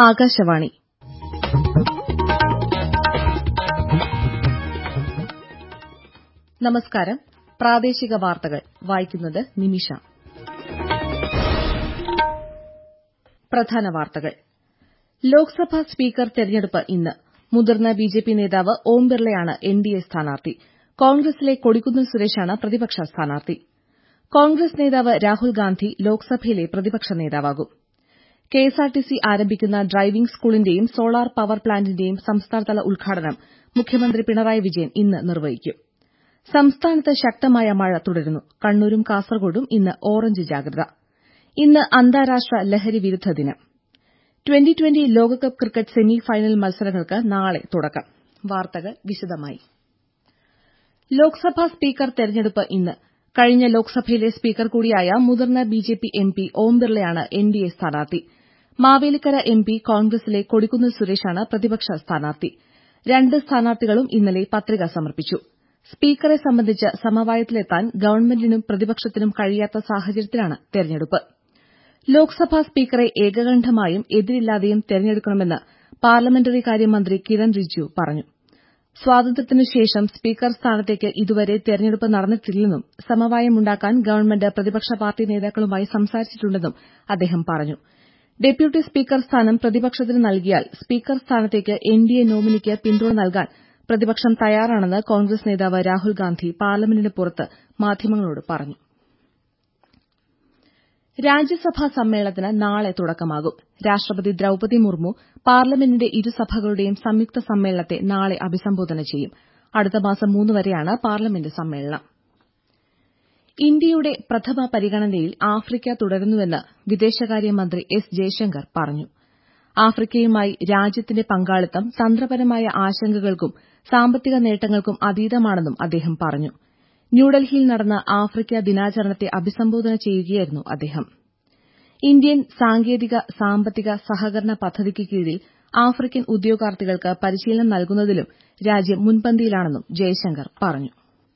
ആകാശവാണി നമസ്കാരം പ്രാദേശിക വാർത്തകൾ വായിക്കുന്നത് നിമിഷ പ്രധാന വാർത്തകൾ ലോക്സഭാ സ്പീക്കർ തെരഞ്ഞെടുപ്പ് ഇന്ന് മുതിർന്ന ബിജെപി നേതാവ് ഓം ബിർളയാണ് എൻഡിഎ സ്ഥാനാർത്ഥി കോൺഗ്രസിലെ കൊടിക്കുന്നിൽ സുരേഷാണ് പ്രതിപക്ഷ സ്ഥാനാർത്ഥി കോൺഗ്രസ് നേതാവ് രാഹുൽ ഗാന്ധി ലോക്സഭയിലെ പ്രതിപക്ഷ നേതാവാകും കെഎസ്ആർടിസി ആരംഭിക്കുന്ന ഡ്രൈവിംഗ് സ്കൂളിന്റെയും സോളാർ പവർ പ്ലാന്റിന്റെയും സംസ്ഥാനതല ഉദ്ഘാടനം മുഖ്യമന്ത്രി പിണറായി വിജയൻ ഇന്ന് നിർവഹിക്കും സംസ്ഥാനത്ത് ശക്തമായ മഴ തുടരുന്നു കണ്ണൂരും കാസർകോടും ഇന്ന് ഓറഞ്ച് ജാഗ്രത ഇന്ന് അന്താരാഷ്ട്ര ലഹരി വിരുദ്ധ ദിനം ട്വന്റി ട്വന്റി ലോകകപ്പ് ക്രിക്കറ്റ് സെമി ഫൈനൽ മത്സരങ്ങൾക്ക് നാളെ തുടക്കം വാർത്തകൾ വിശദമായി ലോക്സഭാ സ്പീക്കർ തെരഞ്ഞെടുപ്പ് ഇന്ന് കഴിഞ്ഞ ലോക്സഭയിലെ സ്പീക്കർ കൂടിയായ മുതിർന്ന ബിജെപി എംപി ഓം ബിർളയാണ് എൻഡിഎ സ്ഥാനാർത്ഥി മാവേലിക്കര എംപി കോൺഗ്രസിലെ കൊടിക്കുന്നിൽ സുരേഷാണ് പ്രതിപക്ഷ സ്ഥാനാർത്ഥി രണ്ട് സ്ഥാനാർത്ഥികളും ഇന്നലെ പത്രിക സമർപ്പിച്ചു സ്പീക്കറെ സംബന്ധിച്ച് സമവായത്തിലെത്താൻ ഗവൺമെന്റിനും പ്രതിപക്ഷത്തിനും കഴിയാത്ത സാഹചര്യത്തിലാണ് തെരഞ്ഞെടുപ്പ് ലോക്സഭാ സ്പീക്കറെ ഏകകണ്ഠമായും എതിരില്ലാതെയും തെരഞ്ഞെടുക്കണമെന്ന് പാർലമെന്ററി കാര്യമന്ത്രി കിരൺ റിജിജു പറഞ്ഞു സ്വാതന്ത്ര്യത്തിനുശേഷം സ്പീക്കർ സ്ഥാനത്തേക്ക് ഇതുവരെ തെരഞ്ഞെടുപ്പ് നടന്നിട്ടില്ലെന്നും സമവായമുണ്ടാക്കാൻ ഗവൺമെന്റ് പ്രതിപക്ഷ പാർട്ടി നേതാക്കളുമായി സംസാരിച്ചിട്ടുണ്ടെന്നും അദ്ദേഹം പറഞ്ഞു ഡെപ്യൂട്ടി സ്പീക്കർ സ്ഥാനം പ്രതിപക്ഷത്തിന് നൽകിയാൽ സ്പീക്കർ സ്ഥാനത്തേക്ക് എൻഡിഎ നോമിനിക്ക് പിന്തുണ നൽകാൻ പ്രതിപക്ഷം തയ്യാറാണെന്ന് കോൺഗ്രസ് നേതാവ് രാഹുൽ ഗാന്ധി പാർലമെന്റിന് പുറത്ത് മാധ്യമങ്ങളോട് പറഞ്ഞു രാജ്യസഭാ സമ്മേളനത്തിന് നാളെ തുടക്കമാകും രാഷ്ട്രപതി ദ്രൌപതി മുർമു പാർലമെന്റിന്റെ ഇരുസഭകളുടെയും സംയുക്ത സമ്മേളനത്തെ നാളെ അഭിസംബോധന ചെയ്യും അടുത്ത മാസം മൂന്ന് വരെയാണ് പാർലമെന്റ് സമ്മേളനം ഇന്ത്യയുടെ പ്രഥമ പരിഗണനയിൽ ആഫ്രിക്ക തുടരുന്നുവെന്ന് വിദേശകാര്യമന്ത്രി എസ് ജയശങ്കർ പറഞ്ഞു ആഫ്രിക്കയുമായി രാജ്യത്തിന്റെ പങ്കാളിത്തം തന്ത്രപരമായ ആശങ്കകൾക്കും സാമ്പത്തിക നേട്ടങ്ങൾക്കും അതീതമാണെന്നും അദ്ദേഹം പറഞ്ഞു ന്യൂഡൽഹിയിൽ നടന്ന ആഫ്രിക്ക ദിനാചരണത്തെ അഭിസംബോധന ചെയ്യുകയായിരുന്നു അദ്ദേഹം ഇന്ത്യൻ സാങ്കേതിക സാമ്പത്തിക സഹകരണ പദ്ധതിക്ക് കീഴിൽ ആഫ്രിക്കൻ ഉദ്യോഗാർത്ഥികൾക്ക് പരിശീലനം നൽകുന്നതിലും രാജ്യം മുൻപന്തിയിലാണെന്നും ജയശങ്കർ പറഞ്ഞു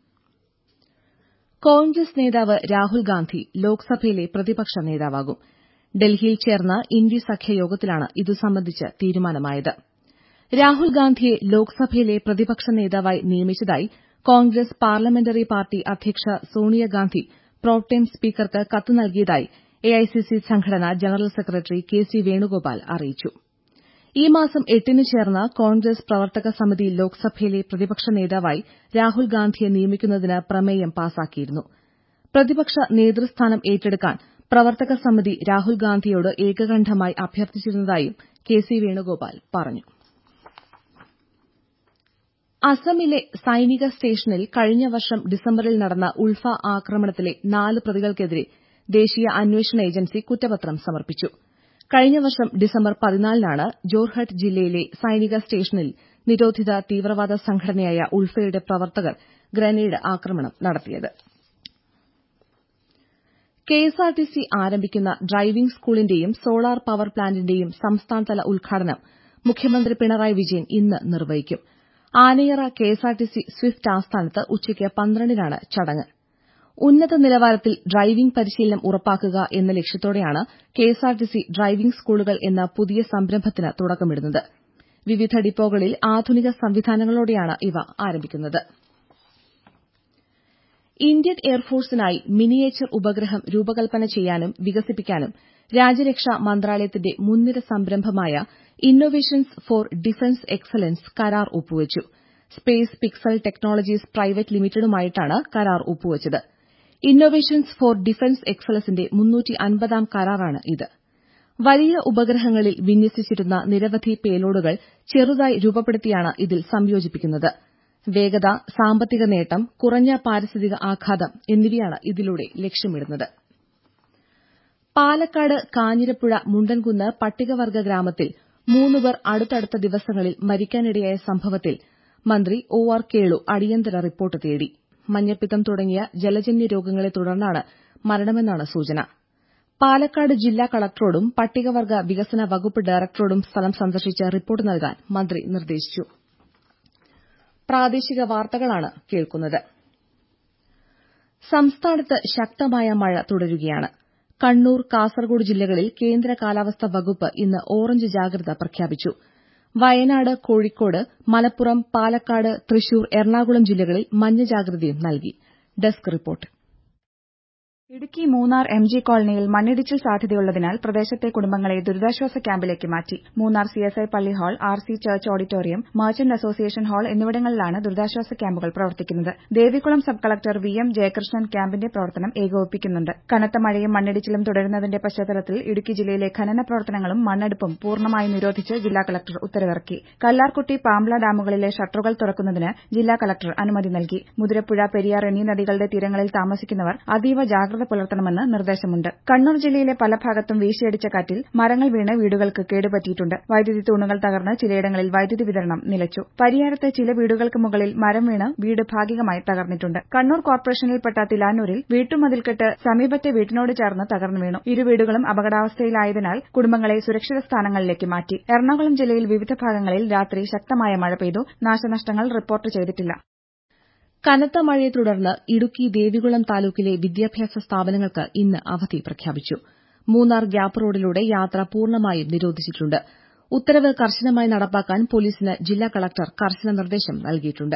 കോൺഗ്രസ് നേതാവ് രാഹുൽ ഗാന്ധി ലോക്സഭയിലെ പ്രതിപക്ഷ നേതാവാകും ഡൽഹിയിൽ ചേർന്ന ഇന്ത്യ സഖ്യ യോഗത്തിലാണ് ഇതു സംബന്ധിച്ച് തീരുമാനമായത് രാഹുൽ ഗാന്ധിയെ ലോക്സഭയിലെ പ്രതിപക്ഷ നേതാവായി നിയമിച്ചതായി കോൺഗ്രസ് പാർലമെന്ററി പാർട്ടി അധ്യക്ഷ സോണിയാഗാന്ധി പ്രോംടേം സ്പീക്കർക്ക് കത്ത് നൽകിയതായി എഐസിസി സംഘടന general secretary K C Venugopal അറിയിച്ചു ഈ മാസം എട്ടിന് ചേർന്ന കോൺഗ്രസ് പ്രവർത്തക സമിതി ലോക്സഭയിലെ പ്രതിപക്ഷ നേതാവായി രാഹുൽ ഗാന്ധിയെ നിയമിക്കുന്നതിന് പ്രമേയം പാസാക്കിയിരുന്നു പ്രതിപക്ഷ നേതൃസ്ഥാനം ഏറ്റെടുക്കാൻ പ്രവർത്തക സമിതി രാഹുൽ ഗാന്ധിയോട് ഏകകണ്ഠമായി അഭ്യർത്ഥിച്ചിരുന്നതായും കെ സി വേണുഗോപാൽ പറഞ്ഞു അസമിലെ സൈനിക സ്റ്റേഷനിൽ കഴിഞ്ഞ വർഷം ഡിസംബറിൽ നടന്ന ഉൾഫ ആക്രമണത്തിലെ നാല് പ്രതികൾക്കെതിരെ ദേശീയ അന്വേഷണ ഏജൻസി കുറ്റപത്രം സമർപ്പിച്ചു കഴിഞ്ഞ വർഷം ഡിസംബർ പതിനാലിനാണ് ജോർഹട്ട് ജില്ലയിലെ സൈനിക സ്റ്റേഷനിൽ നിരോധിത തീവ്രവാദ സംഘടനയായ ഉൾഫയുടെ പ്രവർത്തകർ ഗ്രനേഡ് ആക്രമണം നടത്തിയത് കെഎസ്ആർടിസി ആരംഭിക്കുന്ന ഡ്രൈവിംഗ് സ്കൂളിന്റെയും സോളാർ പവർ പ്ലാന്റിന്റെയും സംസ്ഥാനതല ഉദ്ഘാടനം മുഖ്യമന്ത്രി പിണറായി വിജയൻ ഇന്ന് നിർവഹിക്കും ആനയറ കെഎസ്ആർടിസി സ്വിഫ്റ്റ് ആസ്ഥാനത്ത് ഉച്ചയ്ക്ക് പന്ത്രണ്ടിനാണ് ചടങ്ങ് ഉന്നത നിലവാരത്തിൽ ഡ്രൈവിംഗ് പരിശീലനം ഉറപ്പാക്കുക എന്ന ലക്ഷ്യത്തോടെയാണ് കെഎസ്ആർടിസി ഡ്രൈവിംഗ് സ്കൂളുകൾ എന്ന പുതിയ സംരംഭത്തിന് തുടക്കമിടുന്നത് വിവിധ ഡിപ്പോകളിൽ ആധുനിക സംവിധാനങ്ങളോടെയാണ് ഇവ ആരംഭിക്കുന്നത് ഇന്ത്യൻ എയർഫോഴ്സിനായി മിനിയേച്ചർ ഉപഗ്രഹം രൂപകൽപ്പന ചെയ്യാനും വികസിപ്പിക്കാനും രാജ്യരക്ഷാ മന്ത്രാലയത്തിന്റെ മുൻനിര സംരംഭമായ ഇന്നൊവേഷൻസ് ഫോർ ഡിഫൻസ് എക്സലൻസ് കരാർ ഒപ്പുവച്ചു സ്പേസ് പിക്സൽ ടെക്നോളജീസ് പ്രൈവറ്റ് ലിമിറ്റഡുമായിട്ടാണ് കരാർ ഒപ്പുവച്ചത് ഇന്നൊവേഷൻസ് ഫോർ ഡിഫൻസ് എക്സലൻസിന്റെ മുന്നൂറ്റിയൻപതാം കരാറാണ് ഇത് വലിയ ഉപഗ്രഹങ്ങളിൽ വിന്യസിച്ചിരുന്ന നിരവധി പേലോഡുകൾ ചെറുതായി രൂപപ്പെടുത്തിയാണ് ഇതിൽ സംയോജിപ്പിക്കുന്നത് വേഗത സാമ്പത്തിക നേട്ടം കുറഞ്ഞ പാരിസ്ഥിതിക ആഘാതം എന്നിവയാണ് ഇതിലൂടെ ലക്ഷ്യമിടുന്നത് പാലക്കാട് കാഞ്ഞിരപ്പുഴ മുണ്ടൻകുന്ന് പട്ടികവർഗ ഗ്രാമത്തിൽ മൂന്നുപേർ അടുത്തടുത്ത ദിവസങ്ങളിൽ മരിക്കാനിടയായ സംഭവത്തിൽ മന്ത്രി ഒ ആർ കേളു അടിയന്തര റിപ്പോർട്ട് തേടി മഞ്ഞപ്പിത്തം തുടങ്ങിയ ജലജന്യ രോഗങ്ങളെ തുടർന്നാണ് മരണമെന്നാണ് സൂചന പാലക്കാട് ജില്ലാ കളക്ടറോടും പട്ടികവർഗ വികസന വകുപ്പ് ഡയറക്ടറോടും സ്ഥലം സന്ദർശിച്ച് റിപ്പോർട്ട് നൽകാൻ മന്ത്രി നിർദ്ദേശിച്ചു പ്രാദേശിക വാർത്തകളാണ് കേൾക്കുന്നത് സംസ്ഥാനത്ത് ശക്തമായ മഴ തുടരുകയാണ് കണ്ണൂർ കാസർഗോഡ് ജില്ലകളിൽ കേന്ദ്ര കാലാവസ്ഥാ വകുപ്പ് ഇന്ന് ഓറഞ്ച് ജാഗ്രത പ്രഖ്യാപിച്ചു വയനാട് കോഴിക്കോട് മലപ്പുറം പാലക്കാട് തൃശൂർ എറണാകുളം ജില്ലകളിൽ മഞ്ഞ ജാഗ്രതയും നൽകി desk report Idukki Munnar M G കോളനിയിൽ മണ്ണിടിച്ചിൽ സാധ്യതയുള്ളതിനാൽ പ്രദേശത്തെ കുടുംബങ്ങളെ ദുരിതാശ്വാസ ക്യാമ്പിലേക്ക് മാറ്റി മൂന്നാർ സിഎസ്ഐ പള്ളി hall R C church auditorium merchant association hall എന്നിവിടങ്ങളിലാണ് ദുരിതാശ്വാസ ക്യാമ്പുകൾ പ്രവർത്തിക്കുന്നത് Devikulam sub collector V M Jayakrishnan ക്യാമ്പിന്റെ പ്രവർത്തനം ഏകോപിപ്പിക്കുന്നുണ്ട് കനത്ത മഴയും മണ്ണിടിച്ചിലും തുടരുന്നതിന്റെ പശ്ചാത്തലത്തിൽ ഇടുക്കി ജില്ലയിലെ ഖനന പ്രവർത്തനങ്ങളും മണ്ണെടുപ്പും പൂർണ്ണമായി നിരോധിച്ച് ജില്ലാ കളക്ടർ ഉത്തരവിറക്കി കല്ലാർകുട്ടി പാംബ്ല ഡാമുകളിലെ ഷട്ടറുകൾ തുറക്കുന്നതിന് ജില്ലാ കളക്ടർ അനുമതി നൽകി മുതിരപ്പുഴ പെരിയാർ എന്നീ നദികളുടെ തീരങ്ങളിൽ താമസിക്കുന്നവർ അതീവ ജാഗ്രത പുലർത്തണമെന്ന് നിർദ്ദേശമുണ്ട് കണ്ണൂർ ജില്ലയിലെ പല ഭാഗത്തും വീശിയടിച്ച കാറ്റിൽ മരങ്ങൾ വീണ് വീടുകൾക്ക് കേടുപറ്റിയിട്ടുണ്ട് വൈദ്യുതി തൂണുകൾ തകർന്ന് ചിലയിടങ്ങളിൽ വൈദ്യുതി വിതരണം നിലച്ചു പരിയാരത്ത് ചില വീടുകൾക്ക് മുകളിൽ മരം വീണ് വീട് ഭാഗികമായി തകർന്നിട്ടുണ്ട് കണ്ണൂർ കോർപ്പറേഷനിൽപ്പെട്ട തിലാനൂരിൽ വീട്ടുമതിൽക്കെട്ട് സമീപത്തെ വീട്ടിനോട് ചേർന്ന് തകർന്നു വീണു ഇരു വീടുകളും അപകടാവസ്ഥയിലായതിനാൽ കുടുംബങ്ങളെ സുരക്ഷിത സ്ഥാനങ്ങളിലേക്ക് മാറ്റി എറണാകുളം ജില്ലയിൽ വിവിധ ഭാഗങ്ങളിൽ രാത്രി ശക്തമായ മഴ പെയ്തു നാശനഷ്ടങ്ങൾ റിപ്പോർട്ട് ചെയ്തിട്ടില്ല കനത്ത മഴയെ തുടർന്ന് ഇടുക്കി ദേവികുളം താലൂക്കിലെ വിദ്യാഭ്യാസ സ്ഥാപനങ്ങൾക്ക് ഇന്ന് അവധി പ്രഖ്യാപിച്ചു മൂന്നാർ ഗ്യാപ്പ് റോഡിലൂടെ യാത്ര പൂർണ്ണമായും നിരോധിച്ചിട്ടുണ്ട് ഉത്തരവ് കർശനമായി നടപ്പാക്കാൻ പോലീസിന് ജില്ലാ കളക്ടർ കർശന നിർദ്ദേശം നൽകിയിട്ടുണ്ട്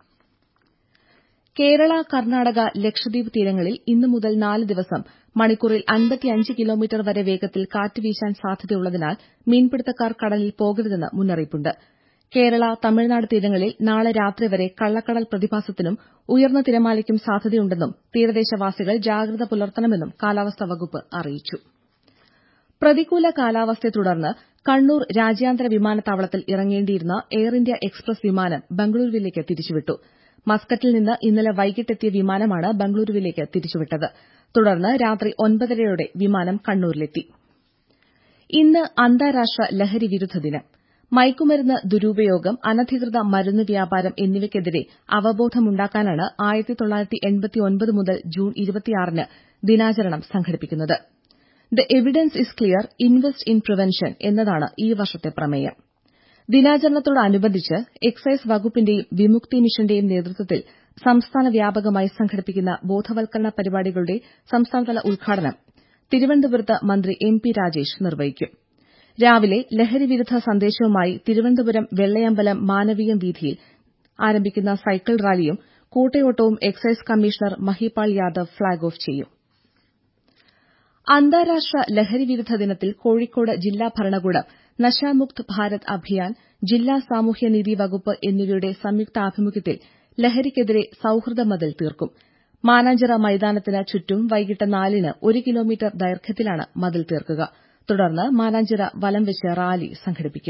കേരള കർണാടക ലക്ഷദ്വീപ് തീരങ്ങളിൽ ഇന്നു മുതൽ നാല് ദിവസം മണിക്കൂറിൽ അൻപത്തിയഞ്ച് കിലോമീറ്റർ വരെ വേഗത്തിൽ കാറ്റ് വീശാൻ സാധ്യതയുള്ളതിനാൽ മീൻപിടുത്തക്കാർ കടലിൽ പോകരുതെന്ന് മുന്നറിയിപ്പുണ്ട് കേരള തമിഴ്നാട് തീരങ്ങളിൽ നാളെ രാത്രി വരെ കള്ളക്കടൽ പ്രതിഭാസത്തിനും ഉയർന്ന തിരമാലയ്ക്കും സാധ്യതയുണ്ടെന്നും തീരദേശവാസികൾ ജാഗ്രത പുലർത്തണമെന്നും കാലാവസ്ഥാ വകുപ്പ് അറിയിച്ചു പ്രതികൂല കാലാവസ്ഥയെ തുടർന്ന് കണ്ണൂർ രാജ്യാന്തര വിമാനത്താവളത്തിൽ ഇറങ്ങേണ്ടിയിരുന്ന എയർ ഇന്ത്യ എക്സ്പ്രസ് വിമാനം ബംഗളൂരുവിലേക്ക് തിരിച്ചുവിട്ടു മസ്കറ്റിൽ നിന്ന് ഇന്നലെ വൈകിട്ടെത്തിയ വിമാനമാണ് ബംഗളൂരുവിലേക്ക് തിരിച്ചുവിട്ടത് തുടർന്ന് രാത്രി ഒൻപതരയോടെ വിമാനം കണ്ണൂരിലെത്തി ഇന്ന് അന്താരാഷ്ട്ര ലഹരി വിരുദ്ധ ദിനം മയക്കുമരുന്ന് ദുരുപയോഗം അനധികൃത മരുന്ന് വ്യാപാരം എന്നിവയ്ക്കെതിരെ അവബോധമുണ്ടാക്കാനാണ് മുതൽ ജൂൺ ന് ദിനാചരണം സംഘടിപ്പിക്കുന്നത് the evidence is clear invest in prevention എന്നതാണ് ഈ വർഷത്തെ പ്രമേയം ദിനാചരണത്തോടനുബന്ധിച്ച് എക്സൈസ് വകുപ്പിന്റെയും വിമുക്തി മിഷന്റെയും നേതൃത്വത്തിൽ സംസ്ഥാന വ്യാപകമായി സംഘടിപ്പിക്കുന്ന ബോധവൽക്കരണ പരിപാടികളുടെ സംസ്ഥാനതല ഉദ്ഘാടനം തിരുവനന്തപുരത്ത് മന്ത്രി എം പി രാജേഷ് നിർവഹിക്കും രാവിലെ ലഹരിവിരുദ്ധ സന്ദേശവുമായി തിരുവനന്തപുരം വെള്ളയമ്പലം മാനവീയം വീഥിയിൽ ആരംഭിക്കുന്ന സൈക്കിൾ റാലിയും കൂട്ടയോട്ടവും excise commissioner Mahipal Yadav flag off ചെയ്യും അന്താരാഷ്ട്ര ലഹരിവിരുദ്ധ ദിനത്തിൽ കോഴിക്കോട് ജില്ലാ ഭരണകൂടം നശാമുക്ത് ഭാരത് അഭിയാൻ ജില്ലാ സാമൂഹ്യനീതി വകുപ്പ് എന്നിവയുടെ സംയുക്താഭിമുഖ്യത്തിൽ ലഹരിക്കെതിരെ സൌഹൃദ മതിൽ തീർക്കും മാനാഞ്ചിറ മൈതാനത്തിന് ചുറ്റും വൈകിട്ട് നാലിന് ഒരു കിലോമീറ്റർ ദൈർഘ്യത്തിലാണ് മതിൽ തീർക്കുക തുടർന്ന് മാനാഞ്ചിറ വലം വെച്ച് റാലി സംഘടിപ്പിക്കും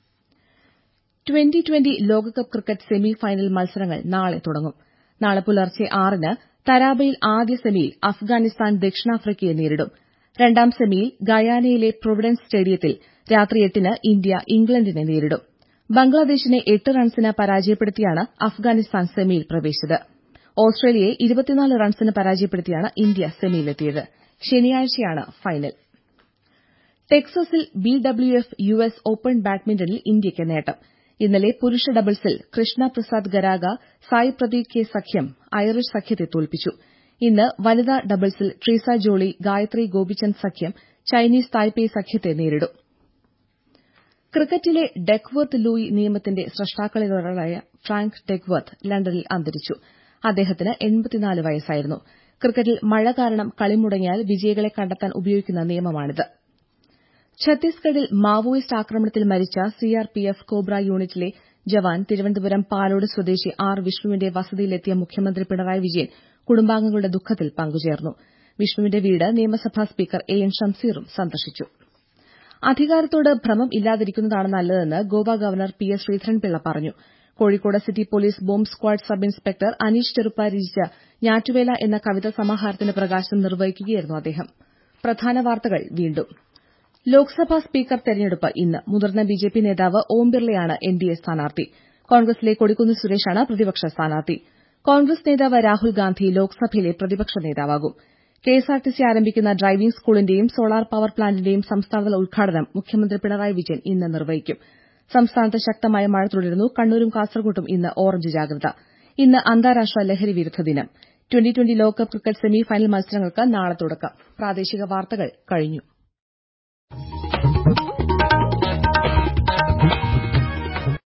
ട്വന്റി ട്വന്റി ലോകകപ്പ് ക്രിക്കറ്റ് സെമി ഫൈനൽ മത്സരങ്ങൾ നാളെ തുടങ്ങും നാളെ പുലർച്ചെ ആറിന് തരാബയിൽ ആദ്യ സെമിയിൽ അഫ്ഗാനിസ്ഥാൻ ദക്ഷിണാഫ്രിക്കയെ നേരിടും രണ്ടാം സെമിയിൽ ഗയാനയിലെ പ്രൊവിഡൻസ് സ്റ്റേഡിയത്തിൽ രാത്രി എട്ടിന് ഇന്ത്യ ഇംഗ്ലണ്ടിനെ നേരിടും ബംഗ്ലാദേശിനെ എട്ട് റൺസിന് പരാജയപ്പെടുത്തിയാണ് അഫ്ഗാനിസ്ഥാൻ സെമിയിൽ പ്രവേശിച്ചത് ഓസ്ട്രേലിയയെ ഇരുപത്തിനാല് റൺസിന് പരാജയപ്പെടുത്തിയാണ് ഇന്ത്യ സെമിയിലെത്തിയത് ശനിയാഴ്ചയാണ് ഫൈനൽ ടെക്സസിൽ B W F U S open ബാഡ്മിന്റണിൽ ഇന്ത്യയ്ക്ക് നേട്ടം ഇന്നലെ പുരുഷ ഡബിൾസിൽ കൃഷ്ണ പ്രസാദ് ഗരാഗ സായ് പ്രതീക് കെ സഖ്യം ഐറിഷ് സഖ്യത്തെ തോൽപ്പിച്ചു ഇന്ന് വനിതാ ഡബിൾസിൽ ട്രീസ ജോളി ഗായത്രി ഗോപിചന്ദ് സഖ്യം ചൈനീസ് തായ്പേയ് സഖ്യത്തെ നേരിടും ക്രിക്കറ്റിലെ ഡെക്വർത്ത് ലൂയി നിയമത്തിന്റെ സ്രഷ്ടാക്കളിലൊരാളായ ഫ്രാങ്ക് ഡെക്വർത്ത് ലണ്ടനിൽ അന്തരിച്ചു അദ്ദേഹത്തിന് വയസ്സായിരുന്നു ക്രിക്കറ്റിൽ മഴ കാരണം കളി മുടങ്ങിയാൽ വിജയികളെ കണ്ടെത്താൻ ഉപയോഗിക്കുന്ന നിയമമാണിത് ഛത്തീസ്ഗഡിൽ മാവോയിസ്റ്റ് ആക്രമണത്തിൽ മരിച്ച സിആർപിഎഫ് കോബ്ര യൂണിറ്റിലെ ജവാൻ തിരുവനന്തപുരം പാലോട് സ്വദേശി ആർ വിഷ്ണുവിന്റെ വസതിയിലെത്തിയ മുഖ്യമന്ത്രി പിണറായി വിജയൻ കുടുംബാംഗങ്ങളുടെ ദുഃഖത്തിൽ പങ്കുചേർന്നു വിഷ്ണുവിന്റെ വീട് നിയമസഭാ സ്പീക്കർ എ എൻ ഷംസീറും സന്ദർശിച്ചു അധികാരത്തോട് ഭ്രമം ഇല്ലാതിരിക്കുന്നതാണ് നല്ലതെന്ന് Goa governor P S Sreedharan Pillai പറഞ്ഞു Kozhikode city police bomb squad sub inspector Aneesh Cheruppa രചിച്ച ഞാറ്റുവേല എന്ന കവിതാ സമാഹാരത്തിന്റെ പ്രകാശനം നിർവഹിക്കുകയായിരുന്നു അദ്ദേഹം പ്രധാന വാർത്തകൾ വീണ്ടും ലോക്സഭാ സ്പീക്കർ തെരഞ്ഞെടുപ്പ് ഇന്ന് മുതിർന്ന ബിജെപി നേതാവ് ഓം ബിർളയാണ് എൻഡിഎ സ്ഥാനാർത്ഥി കോൺഗ്രസിലെ കൊടിക്കുന്നിൽ സുരേഷാണ് പ്രതിപക്ഷ സ്ഥാനാർത്ഥി കോൺഗ്രസ് നേതാവ് രാഹുൽ ഗാന്ധി ലോക്സഭയിലെ പ്രതിപക്ഷ നേതാവാകും കെഎസ്ആർടിസി ആരംഭിക്കുന്ന ഡ്രൈവിംഗ് സ്കൂളിന്റെയും സോളാർ പവർ പ്ലാന്റിന്റെയും സംസ്ഥാനതല ഉദ്ഘാടനം മുഖ്യമന്ത്രി പിണറായി വിജയൻ ഇന്ന് നിർവഹിക്കും സംസ്ഥാനത്ത് ശക്തമായ മഴ തുടരുന്നു കണ്ണൂരും കാസർകോട്ടും ഇന്ന് ഓറഞ്ച് ജാഗ്രത ഇന്ന് അന്താരാഷ്ട്ര ലഹരി വിരുദ്ധ ദിനം ട്വന്റി ട്വന്റി ലോകകപ്പ് ക്രിക്കറ്റ് സെമി ഫൈനൽ മത്സരങ്ങൾക്ക് നാളെ തുടക്കം പ്രാദേശിക വാർത്തകൾ കഴിഞ്ഞു